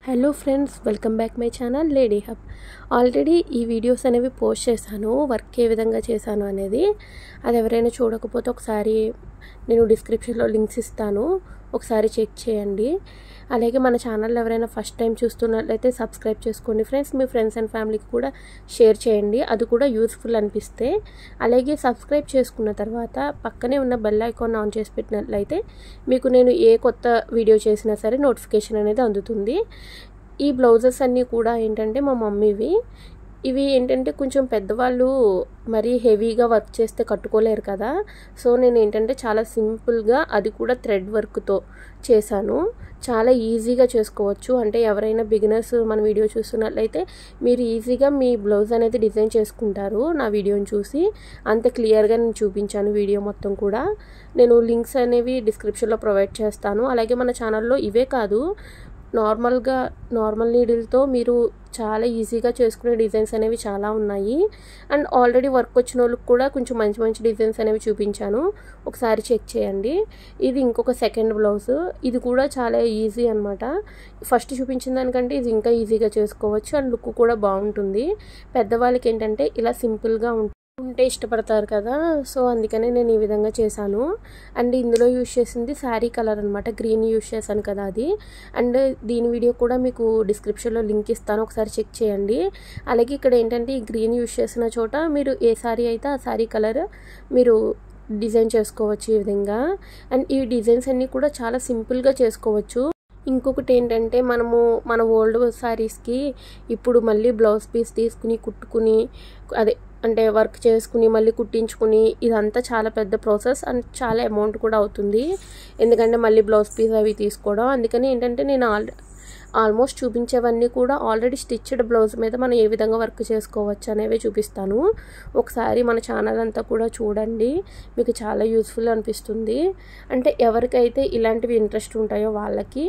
hello friends welcome back my channel lady hub already ఈ videos అనేవి post చేశాను work ఏ విధంగా చేశాను అనేది అది ఎవరైనా చూడకపోతే ఒకసారి నేను డిస్క్రిప్షన్లో లింక్స్ ఇస్తాను ఒకసారి చెక్ చేయండి అలాగే మన ఛానల్ ఎవరైనా ఫస్ట్ టైం చూస్తున్నట్లయితే సబ్స్క్రైబ్ చేసుకోండి ఫ్రెండ్స్ మీ ఫ్రెండ్స్ అండ్ ఫ్యామిలీకి కూడా షేర్ చేయండి అది కూడా యూస్ఫుల్ అనిపిస్తే అలాగే సబ్స్క్రైబ్ చేసుకున్న తర్వాత పక్కనే ఉన్న బెల్ ఐకాన్ ఆన్ చేసి పెట్టినట్లయితే మీకు నేను ఏ కొత్త వీడియో చేసినా సరే నోటిఫికేషన్ అనేది అందుతుంది ఈ బ్లౌజెస్ అన్నీ కూడా ఏంటంటే మా మమ్మీవి ఇవి ఏంటంటే కొంచెం పెద్దవాళ్ళు మరీ హెవీగా వర్క్ చేస్తే కట్టుకోలేరు కదా సో నేను ఏంటంటే చాలా సింపుల్గా అది కూడా థ్రెడ్ వర్క్తో చేశాను చాలా ఈజీగా చేసుకోవచ్చు అంటే ఎవరైనా బిగినర్స్ మన వీడియో చూస్తున్నట్లయితే మీరు ఈజీగా మీ బ్లౌజ్ అనేది డిజైన్ చేసుకుంటారు నా వీడియోని చూసి అంత క్లియర్గా నేను చూపించాను వీడియో మొత్తం కూడా నేను లింక్స్ అనేవి డిస్క్రిప్షన్లో ప్రొవైడ్ చేస్తాను అలాగే మన ఛానల్లో ఇవే కాదు నార్మల్గా నార్మల్ నీడిల్తో మీరు చాలా ఈజీగా చేసుకునే డిజైన్స్ అనేవి చాలా ఉన్నాయి అండ్ ఆల్రెడీ వర్క్ వచ్చిన వాళ్ళకి కూడా కొంచెం మంచి మంచి డిజైన్స్ అనేవి చూపించాను ఒకసారి చెక్ చేయండి ఇది ఇంకొక సెకండ్ బ్లౌజ్ ఇది కూడా చాలా ఈజీ అనమాట ఫస్ట్ చూపించిన దానికంటే ఇది ఇంకా ఈజీగా చేసుకోవచ్చు అండ్ లుక్ కూడా బాగుంటుంది పెద్దవాళ్ళకి ఏంటంటే ఇలా సింపుల్గా ఉంటుంది ఉంటే ఇష్టపడతారు కదా సో అందుకనే నేను ఈ విధంగా చేశాను అండ్ ఇందులో యూజ్ చేసింది శారీ కలర్ అనమాట గ్రీన్ యూజ్ చేశాను కదా అది అండ్ దీని వీడియో కూడా మీకు డిస్క్రిప్షన్లో లింక్ ఇస్తాను ఒకసారి చెక్ చేయండి అలాగే ఇక్కడ ఏంటంటే ఈ గ్రీన్ యూజ్ చేసిన చోట మీరు ఏ శారీ అయితే ఆ శారీ కలర్ మీరు డిజైన్ చేసుకోవచ్చు ఈ విధంగా అండ్ ఈ డిజైన్స్ అన్నీ కూడా చాలా సింపుల్గా చేసుకోవచ్చు ఇంకొకటి ఏంటంటే మనము మన ఓల్డ్ శారీస్కి ఇప్పుడు మళ్ళీ బ్లౌజ్ పీస్ తీసుకుని కుట్టుకుని అదే అంటే వర్క్ చేసుకుని మళ్ళీ కుట్టించుకుని ఇదంతా చాలా పెద్ద ప్రాసెస్ అండ్ చాలా అమౌంట్ కూడా అవుతుంది ఎందుకంటే మళ్ళీ బ్లౌజ్ పీస్ అవి తీసుకోవడం అందుకని ఏంటంటే నేను ఆల్ ఆల్మోస్ట్ చూపించేవన్నీ కూడా ఆల్రెడీ స్టిచ్డ్ బ్లౌజ్ మీద మనం ఏ విధంగా వర్క్ చేసుకోవచ్చు అనేవి చూపిస్తాను ఒకసారి మన ఛానల్ అంతా కూడా చూడండి మీకు చాలా యూస్ఫుల్ అనిపిస్తుంది అంటే ఎవరికైతే ఇలాంటివి ఇంట్రెస్ట్ ఉంటాయో వాళ్ళకి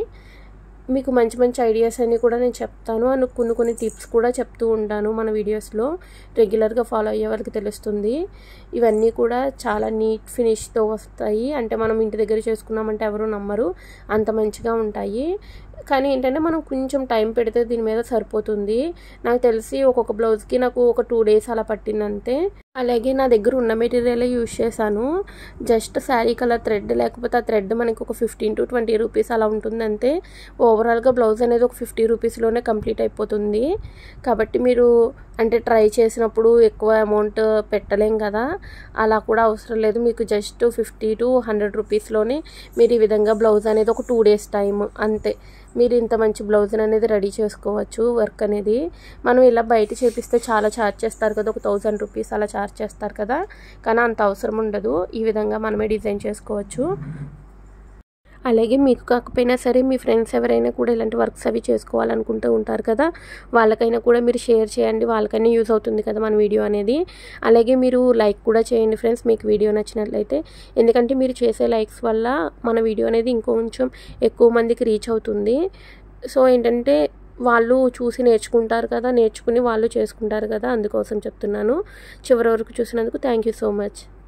మీకు మంచి మంచి ఐడియాస్ అన్నీ కూడా నేను చెప్తాను అండ్ కొన్ని కొన్ని టిప్స్ కూడా చెప్తూ ఉంటాను మన వీడియోస్లో రెగ్యులర్గా ఫాలో అయ్యే వాళ్ళకి తెలుస్తుంది ఇవన్నీ కూడా చాలా నీట్ ఫినిష్తో వస్తాయి అంటే మనం ఇంటి దగ్గర చేసుకున్నామంటే ఎవరు నమ్మరు అంత మంచిగా ఉంటాయి కానీ ఏంటంటే మనం కొంచెం టైం పెడితే దీని మీద సరిపోతుంది నాకు తెలిసి ఒక్కొక్క బ్లౌజ్కి నాకు ఒక టూ డేస్ అలా పట్టిందంతే అలాగే నా దగ్గర ఉన్న మెటీరియల్ యూజ్ చేశాను జస్ట్ శారీ కలర్ థ్రెడ్ లేకపోతే ఆ థ్రెడ్ మనకి ఒక ఫిఫ్టీన్ టు ట్వంటీ రూపీస్ అలా ఉంటుంది అంతే ఓవరాల్గా బ్లౌజ్ అనేది ఒక ఫిఫ్టీ రూపీస్లోనే కంప్లీట్ అయిపోతుంది కాబట్టి మీరు అంటే ట్రై చేసినప్పుడు ఎక్కువ అమౌంట్ పెట్టలేం కదా అలా కూడా అవసరం లేదు మీకు జస్ట్ ఫిఫ్టీ టు హండ్రెడ్ రూపీస్లోనే మీరు ఈ విధంగా బ్లౌజ్ అనేది ఒక టూ డేస్ టైం అంతే మీరు ఇంత మంచి బ్లౌజ్ అనేది రెడీ చేసుకోవచ్చు వర్క్ అనేది మనం ఇలా బయట చేపిస్తే చాలా ఛార్జ్ చేస్తారు కదా ఒక థౌజండ్ రూపీస్ అలా ఛార్జ్ చేస్తారు కదా కానీ అంత అవసరం ఉండదు ఈ విధంగా మనమే డిజైన్ చేసుకోవచ్చు అలాగే మీకు కాకపోయినా సరే మీ ఫ్రెండ్స్ ఎవరైనా కూడా ఇలాంటి వర్క్స్ అవి చేసుకోవాలనుకుంటూ ఉంటారు కదా వాళ్ళకైనా కూడా మీరు షేర్ చేయండి వాళ్ళకైనా యూజ్ అవుతుంది కదా మన వీడియో అనేది అలాగే మీరు లైక్ కూడా చేయండి ఫ్రెండ్స్ మీకు వీడియో నచ్చినట్లయితే ఎందుకంటే మీరు చేసే లైక్స్ వల్ల మన వీడియో అనేది ఇంకొంచెం ఎక్కువ మందికి రీచ్ అవుతుంది సో ఏంటంటే వాళ్ళు చూసి నేర్చుకుంటారు కదా నేర్చుకుని వాళ్ళు చేసుకుంటారు కదా అందుకోసం చెప్తున్నాను చివరి వరకు చూసినందుకు థ్యాంక్ యూ సో మచ్